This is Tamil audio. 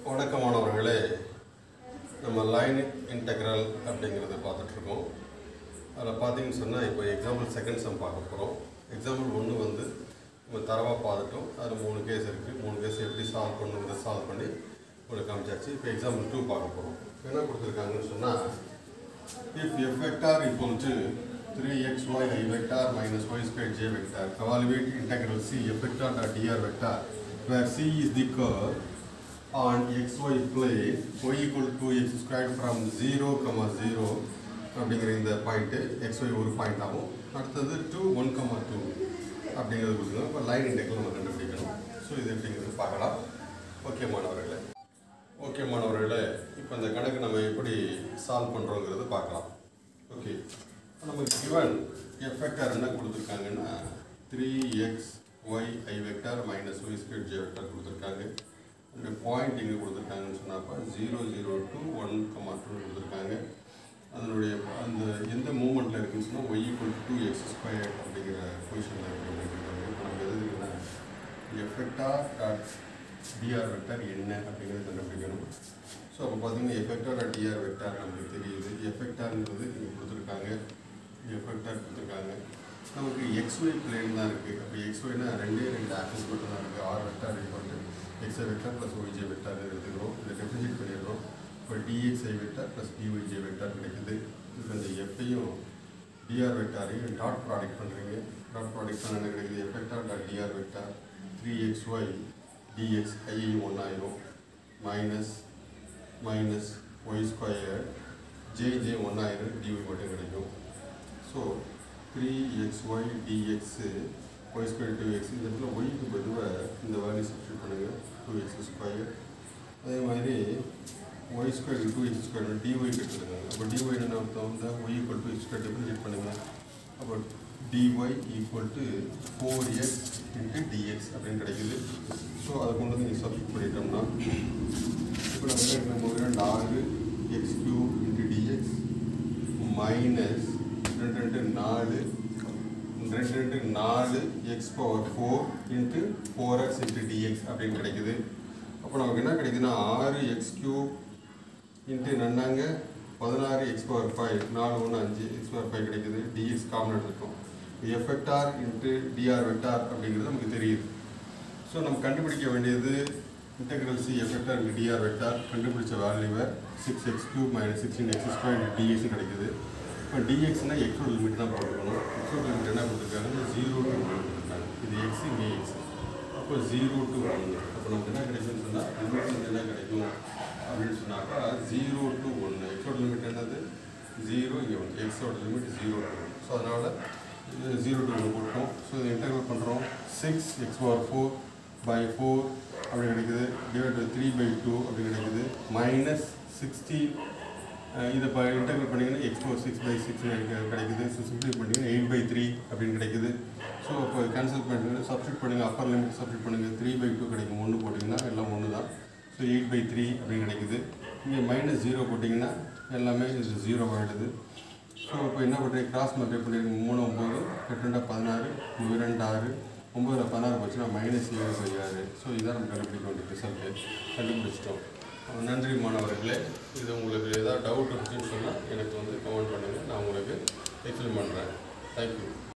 வணக்கமானவர்களே நம்ம லைன் இன்டெக்ரல் அப்படிங்கிறத பார்த்துட்ருக்கோம் அதில் பார்த்தீங்கன்னு சொன்னால் இப்போ எக்ஸாம்பிள் செகண்ட் சம் பார்க்க போகிறோம் எக்ஸாம்பிள் ஒன்று வந்து நம்ம தரவாக பார்த்துட்டோம் அதில் மூணு கேஸ் இருக்குது மூணு கேஸ் எப்படி சால்வ் பண்ணுங்கிறத சால்வ் பண்ணி உங்களுக்கு காமிச்சாச்சு இப்போ எக்ஸாம்பிள் டூ பார்க்க போகிறோம் என்ன கொடுத்துருக்காங்கன்னு சொன்னால் if f vector equal to 3xy i vector minus y squared j vector evaluate integral c f vector dot dr vector where c is the curve on xy plane y equal to x squared from 0 comma 0 அப்படிங்கிற இந்த பாயிண்ட்டு xy ஒரு பாயிண்ட் ஆகும் அடுத்தது டூ ஒன் கமா டூ அப்படிங்கிறது கொடுத்துருக்கோம் இப்போ லைன் இன்டெக்ரல் நம்ம கண்டுபிடிக்கணும் ஸோ இது எப்படிங்கிறது பார்க்கலாம் ஓகே மாணவர்களே ஓகே மாணவர்களே இப்போ இந்த கணக்கு நம்ம எப்படி சால்வ் பண்ணுறோங்கிறது பார்க்கலாம் ஓகே நமக்கு கிவன் எஃப் வெக்டார் என்ன கொடுத்துருக்காங்கன்னா three X Y I vector minus Y square J vector கொடுத்துருக்காங்க அந்த பாயிண்ட் இங்கே கொடுத்துருக்காங்கன்னு சொன்னாப்பா zero zero two one comma two கொடுத்துருக்காங்க அதனுடைய அந்த எந்த மூமெண்ட்டில் இருக்குன்னு சொன்னால் Y equal to X square அப்படிங்கிற பொசிஷனில் இருக்குது அப்படிங்கிறாங்க இப்போ நம்ம எது இருக்குன்னா எஃபெக்டார் டாட் டிஆர் வெக்டார் என்ன அப்படிங்கிறத கண்டுபிடிக்கணும் ஸோ அப்போ பார்த்தீங்கன்னா எஃபெக்டார் டாட் டிஆர் வெக்டார் நமக்கு தெரியுது எஃபெக்டார்ங்கிறது இங்கே கொடுத்துருக்காங்க எஃபெக்டார் கொடுத்துருக்காங்க நமக்கு எக்ஸ்ஒய் பிளேன் தான் இருக்குது அப்போ எக்ஸ்ஒய்னா ரெண்டே ரெண்டு ஆக்சஸ் மட்டும் தான் இருக்குது r vector equal x i vector plus y j vector எடுத்துக்கிறோம் இதை டெஃபிசிட் பண்ணிடுறோம் இப்போ dx i vector plus dy j vector கிடைக்குது இப்போ இந்த எஃப்ஐயும் டிஆர் வெக்டாரையும் டாட் ப்ராடக்ட் பண்ணுறீங்க டாட் ப்ராடக்ட் பண்ண என்ன கிடைக்குது f vector dot dr vector three X y dx ஐயும் ஒன்றாயிரும் minus minus Y square j j ஒன்றாயிரம் டிஒய் மட்டும் கிடைக்கும் so three X y dx y square two x இந்த இடத்துல ஒய்க்கு பொதுவாக இந்த வேல்யூ சப்ஸ்டியூட் பண்ணுங்கள் டூ எக்ஸ் ஸ்கொயர் அதே மாதிரி y square two X square dy எடுத்துருங்க அப்போ டிஒய் என்ன அர்த்தம் இந்த y equal to x square differentiate பண்ணுங்கள் அப்போ dy equal to four x into dx அப்படின்னு கிடைக்குது ஸோ அதை கொண்டு வந்து நீங்கள் சப்ஸ்டியூட் பண்ணிட்டோம்னா இப்போ நம்ம என்ன நம்ம ரெண்டு ஆறு x cube into dx minus ரெண்டு ரெண்டு நாலு ரெண்டு ரெண்டு நாலு x power four into four x into dx அப்படின்னு கிடைக்குது அப்போ நமக்கு என்ன கிடைக்குதுன்னா ஆறு எக்ஸ் கியூப் இன்ட்டு நன்னாங்க பதினாறு எக்ஸ் பவர் ஃபைவ் நாலு ஒன்று அஞ்சு எக்ஸ் பவர் ஃபைவ் கிடைக்குது டிஎக்ஸ் காமன் எடுத்துக்கும் எஃப்எக்டார் இன்ட்டு டிஆர் வெக்டார் அப்படிங்கிறது நமக்கு தெரியுது ஸோ நம்ம கண்டுபிடிக்க வேண்டியது integral c f vector into dr vector கண்டுபிடிச்ச வேல்யூவை six x cube minus sixteen x square into dx கிடைக்குது இப்போ டிஎக்ஸ்னா எக்ஸோட லிமிட் தான் போட்டுக்கணும் எக்ஸோட லிமிட் என்ன கொடுத்துருக்காங்க ஜீரோ டு ஒன் கொடுத்துருக்காங்க இது எக்ஸ் இங்கே எக்ஸ் அப்போ ஜீரோ டு ஒன் அப்போ நமக்கு என்ன கிடைக்கும்னு சொன்னால் லிமிட் வந்து என்ன கிடைக்கும் அப்படின்னு சொன்னாக்கா ஜீரோ டு ஒன்று எக்ஸோட லிமிட் என்னது ஜீரோ இங்கே ஒன்று எக்ஸோட limit zero to one so அதனால் ஜீரோ டு ஒன்று போட்டோம் ஸோ இதை இன்டர்வல் பண்ணுறோம் six x power four by four அப்படி கிடைக்குது divide by three by two அப்படி கிடைக்குது மைனஸ் சிக்ஸ்டி இதை இப்போ இன்டர்வல் பண்ணிங்கன்னா x four six by six கிடைக்குது ஸோ சிக்ஸ்டி பண்ணிங்கன்னா எயிட் பை த்ரீ அப்படின்னு கிடைக்குது ஸோ இப்போ கேன்சல் பண்ணிட்டு சப்ஸ்டியூட் பண்ணுங்கள் அப்பர் லிமிட் சப்ஸ்டியூட் பண்ணுங்கள் த்ரீ பை டூ கிடைக்கும் ஒன்று போட்டிங்கன்னா எல்லாம் ஒன்று தான் ஸோ எயிட் பை த்ரீ அப்படின்னு கிடைக்குது இங்கே மைனஸ் ஜீரோ போட்டிங்கன்னா எல்லாமே இது ஜீரோ ஆகிடுது ஸோ இப்போ என்ன பண்ணுறீங்க கிராஸ் மல்டிப்ளை பண்ணிருக்கீங்க மூணு ஒம்பது எட்டு ரெண்டா பதினாறு இரண்டு ஆறு ஒம்பதில் பதினாறு போச்சுன்னா மைனஸ் ஏழு பை ஆறு ஸோ இதான் நம்ம கண்டுபிடிக்க வேண்டிய ரிசல்ட்டு கண்டுபிடிச்சிட்டோம் நன்றி மாணவர்களே இது உங்களுக்கு ஏதாவது டவுட் இருந்துச்சுன்னு சொன்னால் எனக்கு வந்து கமெண்ட் பண்ணுங்கள் நான் உங்களுக்கு எக்ஸ்பிளைன் பண்ணுறேன் தேங்க்யூ